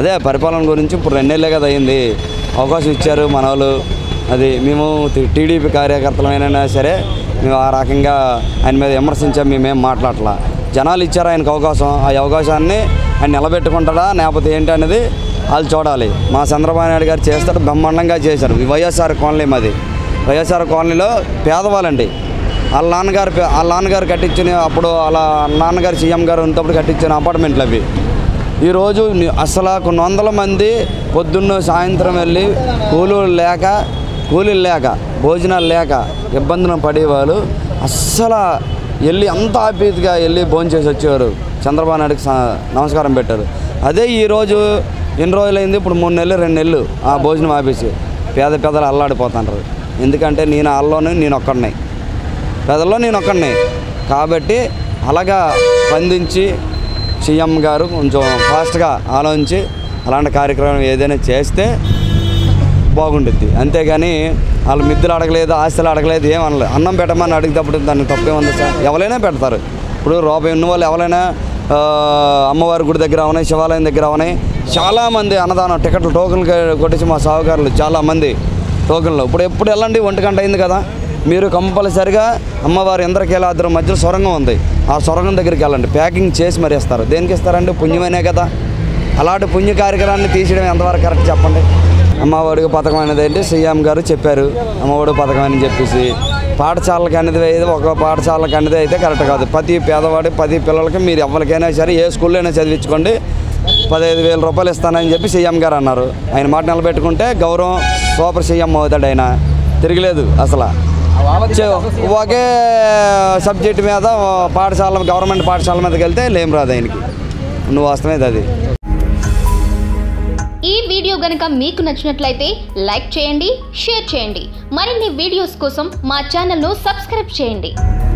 అదే పరిపాలన గురించి ఇప్పుడు రెండేళ్ళే కదా అయింది అవకాశం ఇచ్చారు మన వాళ్ళు అది మేము టి- టీడీపీ కార్యకర్తలమైనా సరే మేము ఆ రకంగా ఆయన మీద విమర్శించాం మేమేం మాట్లాడలా జనాలు ఇచ్చారు ఆయనకు అవకాశం ఆ అవకాశాన్ని ఆయన నిలబెట్టుకుంటాడా లేకపోతే ఏంటి అనేది వాళ్ళు చూడాలి మా చంద్రబాబు నాయుడు గారు చేస్తాడు బ్రహ్మాండంగా చేశారు ఈ వైఎస్ఆర్ కాలనీ మాది వైఎస్ఆర్ కాలనీలో పేదవాళ్ళండి వాళ్ళ నాన్నగారు పే- వాళ్ళ నాన్నగారు కట్టించిన అప్పుడు వాళ్ళ నాన్నగారు సీఎం గారు ఉన్నప్పుడు కట్టించిన అపార్ట్మెంట్లు అవి ఈరోజు ని- అసలు కొన్ని వందల మంది పొద్దున్న సాయంత్రం వెళ్ళి కూలీలు లేక కూలీలు లేక భోజనాలు లేక ఇబ్బందులు పడేవాళ్ళు అస్సలు వెళ్ళి అంత ఆపీతిగా వెళ్ళి భోంచేసి వచ్చేవారు చంద్రబాబు నాయుడుకి స- నమస్కారం పెట్టారు అదే ఈరోజు ఎన్ని రోజులైంది ఇప్పుడు మూడు నెలలు రెండు నెలలు ఆ భోజనం ఆపేసి పేద పేదలు అల్లాడిపోతుంటారు ఎందుకంటే నేను వాళ్ళలోనే నేను ఒక్కడిని పెదల్లో నేను ఒక్కడిని కాబట్టి అలాగా స్పందించి సీఎం గారు కొంచెం ఫాస్ట్గా ఆలోచించి అలాంటి కార్యక్రమం ఏదైనా చేస్తే బాగుంటుంది అంతేగాని వాళ్ళు మిద్దులు అడగలేదు ఆస్తులు అడగలేదు ఏం అనలేదు అన్నం పెట్టమని అడిగేటప్పుడు దాన్ని తప్పే ఉంది సార్ ఎవరైనా పెడతారు ఇప్పుడు రూపాయి ఉన్న వాళ్ళు ఎవరైనా ఆ, అమ్మవారి గుడి దగ్గర అవనాయి శివాలయం దగ్గర అవనాయి చాలామంది అన్నదానం టికెట్లు టోకెన్లు కొట్టేసి మా సాగుకారులు చాలామంది టోకెన్లు ఇప్పుడు ఎప్పుడు వెళ్ళండి ఒంటి గంట అయింది కదా మీరు కంపల్సరిగా అమ్మవారి ఇంద్రకీలాద్రం మధ్యలో సొరంగం ఉంది ఆ సొరంగం దగ్గరికి వెళ్ళండి ప్యాకింగ్ చేసి మరి ఇస్తారు దేనికి ఇస్తారండి పుణ్యమనే కదా అలాంటి పుణ్య కార్యక్రమాన్ని తీసేయడం ఎంతవరకు కరెక్ట్ చెప్పండి అమ్మఒడికి పథకం అనేది ఏంటి సీఎం గారు చెప్పారు అమ్మఒడి పథకం అని చెప్పేసి పాఠశాలకి అనేది అయితే ఒక పాఠశాలకి అనేది అయితే కరెక్ట్ కాదు ప్రతి పేదవాడి పది పిల్లలకి మీరు ఎవరికైనా సరే ఏ స్కూల్లో అయినా చదివించుకోండి పదహైదు వేల రూపాయలు ఇస్తానని చెప్పి సీఎం గారు అన్నారు ఆయన మాట నిలబెట్టుకుంటే గౌరవం సూపర్ సీఎం అవుతాడు ఆయన తిరగలేదు అసలు చే- ఒకే సబ్జెక్ట్ మీద పాఠశాల గవర్నమెంట్ పాఠశాల మీదకి వెళ్తే లేం రాదు ఆయనకి నువ్వు వాస్తవేది అది ఈ వీడియో గనక మీకు నచ్చినట్లయితే లైక్ చేయండి షేర్ చేయండి మరిన్ని వీడియోస్ కోసం మా ఛానల్ను సబ్స్క్రైబ్ చేయండి